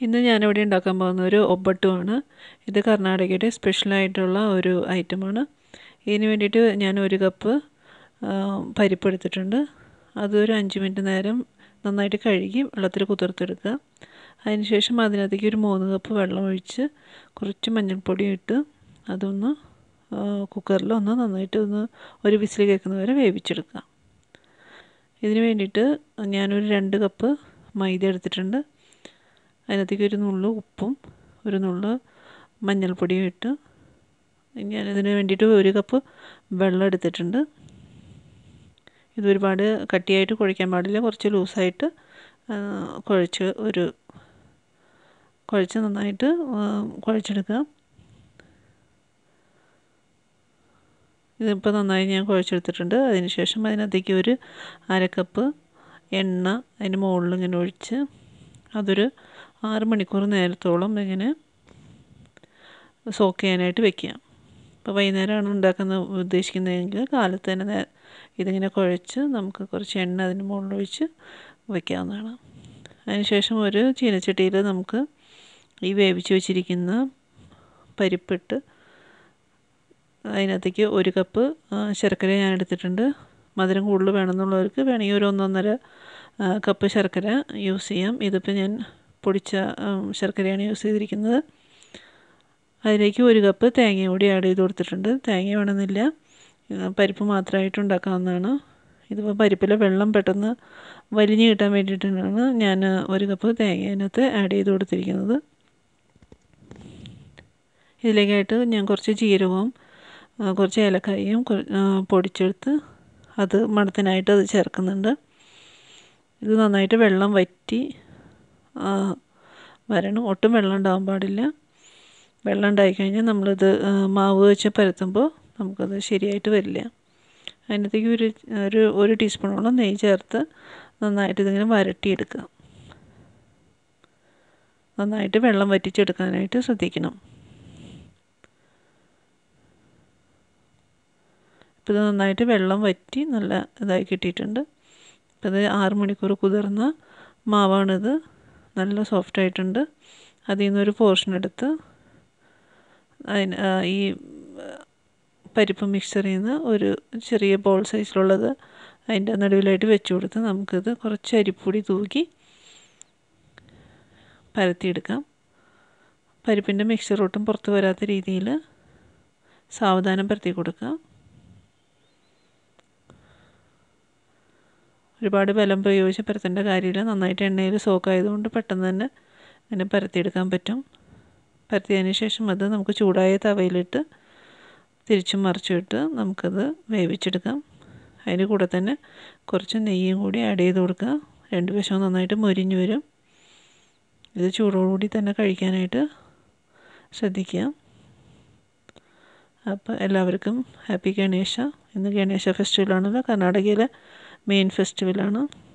ഇന്ന് ഞാനിവിടെ ഉണ്ടാക്കാൻ പോകുന്ന ഒരു ഒബട്ടുമാണ് ഇത് കർണാടകയുടെ സ്പെഷ്യലായിട്ടുള്ള ഒരു ഐറ്റമാണ് ഇതിന് വേണ്ടിയിട്ട് ഞാൻ ഒരു കപ്പ് പരിപ്പ് എടുത്തിട്ടുണ്ട് അതൊരു അഞ്ച് മിനിറ്റ് നേരം നന്നായിട്ട് കഴുകി വെള്ളത്തിൽ കുതിർത്തെടുക്കുക അതിനുശേഷം അതിനകത്തേക്ക് ഒരു മൂന്ന് കപ്പ് വെള്ളം ഒഴിച്ച് കുറച്ച് മഞ്ഞൾപ്പൊടി ഇട്ട് അതൊന്ന് കുക്കറിൽ ഒന്ന് നന്നായിട്ട് ഒന്ന് ഒരു വിസിൽ കേൾക്കുന്നത് വരെ വേവിച്ചെടുക്കുക ഇതിന് വേണ്ടിയിട്ട് ഞാനൊരു രണ്ട് കപ്പ് മൈദ എടുത്തിട്ടുണ്ട് അതിനകത്തേക്ക് ഒരു നുള്ളു ഉപ്പും ഒരു നുള്ളു മഞ്ഞൾപ്പൊടിയും ഇട്ട് ഞാനിതിന് വേണ്ടിയിട്ട് ഒരു കപ്പ് വെള്ളം എടുത്തിട്ടുണ്ട് ഇത് ഒരുപാട് കട്ടിയായിട്ട് കുഴയ്ക്കാൻ പാടില്ല കുറച്ച് ലൂസായിട്ട് കുഴച്ച് ഒരു കുഴച്ച് നന്നായിട്ട് കുഴച്ചെടുക്കുക ഇതിപ്പോൾ നന്നായി ഞാൻ കുഴച്ചെടുത്തിട്ടുണ്ട് അതിന് ശേഷം അതിനകത്തേക്ക് ഒരു അര കപ്പ് എണ്ണ അതിൻ്റെ മുകളിൽ ഇങ്ങനെ ഒഴിച്ച് അതൊരു ആറ് മണിക്കൂർ നേരത്തോളം ഇങ്ങനെ സോക്ക് ചെയ്യാനായിട്ട് വെക്കുക ഇപ്പോൾ വൈകുന്നേരമാണ് ഉണ്ടാക്കുന്ന ഉദ്ദേശിക്കുന്നതെങ്കിൽ കാലത്ത് തന്നെ ഇതിങ്ങനെ കുഴച്ച് നമുക്ക് കുറച്ച് എണ്ണ അതിന് മുകളിൽ ഒഴിച്ച് വയ്ക്കാവുന്നതാണ് അതിനുശേഷം ഒരു ചീനച്ചട്ടിയിൽ നമുക്ക് ഈ വേവിച്ച് വെച്ചിരിക്കുന്ന പരിപ്പിട്ട് അതിനകത്തേക്ക് ഒരു കപ്പ് ശർക്കര ഞാൻ എടുത്തിട്ടുണ്ട് മധുരം കൂടുതൽ വേണമെന്നുള്ളവർക്ക് വേണമെങ്കിൽ ഒരു ഒന്നൊന്നര കപ്പ് ശർക്കര യൂസ് ചെയ്യാം ഇതിപ്പോൾ ഞാൻ പൊടിച്ച ശർക്കരയാണ് യൂസ് ചെയ്തിരിക്കുന്നത് അതിലേക്ക് ഒരു കപ്പ് തേങ്ങ കൂടി ആഡ് ചെയ്ത് കൊടുത്തിട്ടുണ്ട് തേങ്ങ വേണമെന്നില്ല പരിപ്പ് മാത്രമായിട്ട് ഉണ്ടാക്കാവുന്നതാണ് ഇതിപ്പോൾ പരിപ്പിലെ വെള്ളം പെട്ടെന്ന് വലിഞ്ഞ് കിട്ടാൻ വേണ്ടിയിട്ടാണ് ഞാൻ ഒരു കപ്പ് തേങ്ങ അതിനകത്ത് ആഡ് ചെയ്ത് കൊടുത്തിരിക്കുന്നത് ഇതിലേക്കായിട്ട് ഞാൻ കുറച്ച് ജീരകവും കുറച്ച് ഏലക്കായും പൊടിച്ചെടുത്ത് അത് മണത്തിനായിട്ട് അത് ചേർക്കുന്നുണ്ട് ഇത് നന്നായിട്ട് വെള്ളം വറ്റി വരണം ഒട്ടും വെള്ളം ഉണ്ടാകാൻ പാടില്ല വെള്ളം ഉണ്ടായിക്കഴിഞ്ഞാൽ നമ്മളിത് മാവ് വെച്ച് പരത്തുമ്പോൾ നമുക്കത് ശരിയായിട്ട് വരില്ല അതിനകത്തേക്ക് ഒരു ഒരു ഒരു ടീസ്പൂണോളം നെയ്യ് ചേർത്ത് നന്നായിട്ട് ഇതിങ്ങനെ വരട്ടിയെടുക്കുക നന്നായിട്ട് വെള്ളം വറ്റിച്ചെടുക്കാനായിട്ട് ശ്രദ്ധിക്കണം ഇപ്പോൾ ഇത് നന്നായിട്ട് വെള്ളം വറ്റി നല്ല ഇതായി കിട്ടിയിട്ടുണ്ട് ഇപ്പോൾ ഇത് ആറ് മണിക്കൂർ കുതിർന്ന മാവാണിത് നല്ല സോഫ്റ്റ് ആയിട്ടുണ്ട് അതിൽ നിന്നൊരു പോർഷൻ എടുത്ത് അതിന് ഈ പരിപ്പ് മിക്സറിൽ നിന്ന് ഒരു ചെറിയ ബോൾ സൈസിലുള്ളത് അതിൻ്റെ നടുവിലായിട്ട് വെച്ച് കൊടുത്ത് നമുക്കിത് കുറച്ച് അരിപ്പൊടി തൂക്കി പരത്തിയെടുക്കാം പരിപ്പിൻ്റെ മിക്സർ ഒട്ടും പുറത്ത് വരാത്ത രീതിയിൽ സാവധാനം പരത്തി കൊടുക്കുക ഒരുപാട് ബലം പ്രയോഗിച്ച് പരത്തേണ്ട കാര്യമില്ല നന്നായിട്ട് എണ്ണയിൽ സോക്കായതുകൊണ്ട് പെട്ടെന്ന് തന്നെ അതിനെ പരത്തിയെടുക്കാൻ പറ്റും പരത്തിയതിന് ശേഷം അത് നമുക്ക് ചൂടായ തവയിലിട്ട് തിരിച്ചും മറിച്ചിട്ട് നമുക്കത് വേവിച്ചെടുക്കാം അതിന് കൂടെ തന്നെ കുറച്ച് നെയ്യും കൂടി ആഡ് ചെയ്ത് കൊടുക്കുക രണ്ട് വശവും നന്നായിട്ട് മൊരിഞ്ഞ് വരും ഇത് ചൂടോടുകൂടി തന്നെ കഴിക്കാനായിട്ട് ശ്രദ്ധിക്കുക അപ്പോൾ എല്ലാവർക്കും ഹാപ്പി ഗണേശ ഇന്ന് ഗണേശ ഫെസ്റ്റിവലാണല്ലോ കർണാടകയിലെ മെയിൻ ഫെസ്റ്റിവലാണ്